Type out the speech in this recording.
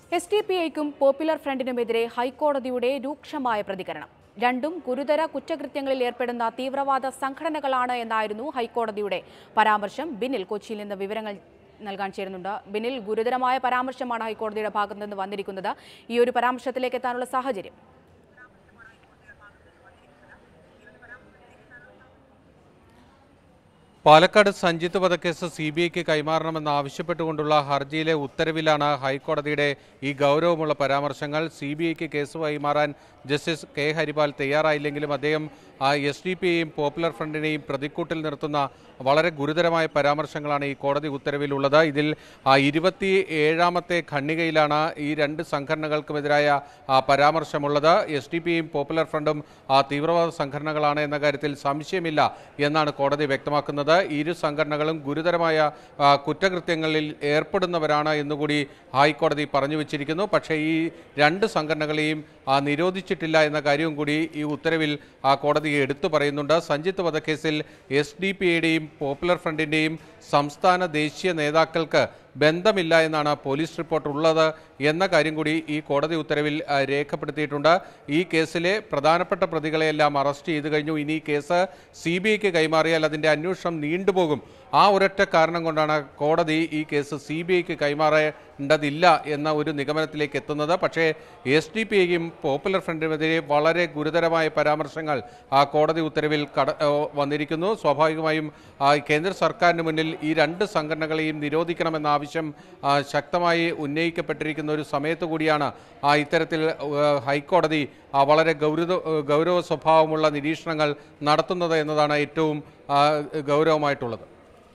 S D P ഐക്കും പോപ്പുലർ ഫ്രണ്ടിനുമെതിരെ ഹൈക്കോടതിയുടെ രൂക്ഷമായ പ്രതികരണം രണ്ടും ഗുരുതര കുറ്റകൃത്യങ്ങളിൽ ഏർപ്പെടുന്ന തീവ്രവാദ സംഘടനകളാണ് എന്നായിരുന്നു ഹൈക്കോടതിയുടെ പരാമർശം ബിനിൽ കൊച്ചിയിൽ നിന്ന് വിവരങ്ങൾ നൽകാൻ ചേരുന്നുണ്ട് ബിനിൽ ഗുരുതരമായ പരാമർശമാണ് ഹൈക്കോടതിയുടെ ഭാഗത്തു നിന്ന് വന്നിരിക്കുന്നത് ഈ ഒരു പരാമർശത്തിലേക്ക് എത്താനുള്ള സാഹചര്യം പാലക്കാട് സഞ്ജിത്ത് വധക്കേസ് സി ബി ഐക്ക് കൈമാറണമെന്ന് ആവശ്യപ്പെട്ടുകൊണ്ടുള്ള ഹർജിയിലെ ഉത്തരവിലാണ് ഹൈക്കോടതിയുടെ ഈ ഗൗരവമുള്ള പരാമർശങ്ങൾ സി ബി ഐക്ക് കേസ് കൈമാറാൻ ജസ്റ്റിസ് കെ ഹരിപാൽ തയ്യാറായില്ലെങ്കിലും അദ്ദേഹം ആ എസ് ഡി പി യെയും പോപ്പുലർ ഫ്രണ്ടിനെയും പ്രതിക്കൂട്ടിൽ നിർത്തുന്ന വളരെ ഗുരുതരമായ പരാമർശങ്ങളാണ് ഈ കോടതി ഉത്തരവിലുള്ളത് ഇതിൽ ആ ഇരുപത്തി ഏഴാമത്തെ ഖണ്ഡികയിലാണ് ഈ രണ്ട് സംഘടനകൾക്കുമെതിരായ ആ പരാമർശമുള്ളത് എസ് ഡി പിയും പോപ്പുലർ ഫ്രണ്ടും ആ തീവ്രവാദ സംഘടനകളാണ് എന്ന കാര്യത്തിൽ സംശയമില്ല എന്നാണ് കോടതി വ്യക്തമാക്കുന്നത് ഇരു സംഘടനകളും ഗുരുതരമായ ആ, കുറ്റകൃത്യങ്ങളിൽ ഏർപ്പെടുന്നവരാണ് എന്നുകൂടി ഹൈക്കോടതി പറഞ്ഞു വെച്ചിരിക്കുന്നു പക്ഷേ ഈ രണ്ട് സംഘടനകളെയും ആ, നിരോധിച്ചിട്ടില്ല എന്ന കാര്യവും കൂടി ഈ ഉത്തരവിൽ ആ കോടതി എടുത്തു പറയുന്നുണ്ട് സഞ്ജിത്ത് വധക്കേസിൽ എസ് ഡി പി യുടെയും പോപ്പുലർ ഫ്രണ്ടിൻ്റെയും സംസ്ഥാന ദേശീയ നേതാക്കൾക്ക് ബന്ധമില്ല എന്നാണ് പോലീസ് റിപ്പോർട്ട് ഉള്ളത് എന്ന കാര്യം കൂടി ഈ കോടതി ഉത്തരവിൽ ആ, രേഖപ്പെടുത്തിയിട്ടുണ്ട് ഈ കേസിലെ പ്രധാനപ്പെട്ട പ്രതികളെയെല്ലാം അറസ്റ്റ് ചെയ്തു കഴിഞ്ഞു ഇനി ഈ കേസ് സി ബി ഐക്ക് കൈമാറിയാൽ അതിൻ്റെ അന്വേഷണം നീണ്ടുപോകും ആ ഒരൊറ്റ കാരണം കൊണ്ടാണ് കോടതി ഈ കേസ് സി ബി ഐക്ക് കൈമാറേണ്ടതില്ല എന്ന ഒരു നിഗമനത്തിലേക്ക് എത്തുന്നത് പക്ഷേ എസ് ഡി പി ഐയും പോപ്പുലർ ഫ്രണ്ടിനുമെതിരെ വളരെ ഗുരുതരമായ പരാമർശങ്ങൾ ആ കോടതി ഉത്തരവിൽ കട ഏ, വന്നിരിക്കുന്നു സ്വാഭാവികമായും ആ, കേന്ദ്ര സർക്കാരിന് മുന്നിൽ ഈ രണ്ട് സംഘടനകളെയും നിരോധിക്കണമെന്ന ആവശ്യം ആ, ശക്തമായി ഉന്നയിക്കപ്പെട്ടിരിക്കുന്ന ഒരു സമയത്ത് കൂടിയാണ് ആ ഇത്തരത്തിൽ ഏ, ഹൈക്കോടതി ആ, വളരെ ഗൗരവ ഗൗരവ സ്വഭാവമുള്ള നിരീക്ഷണങ്ങൾ നടത്തുന്നത് എന്നതാണ് ഏറ്റവും ആ, ഗൗരവമായിട്ടുള്ളത്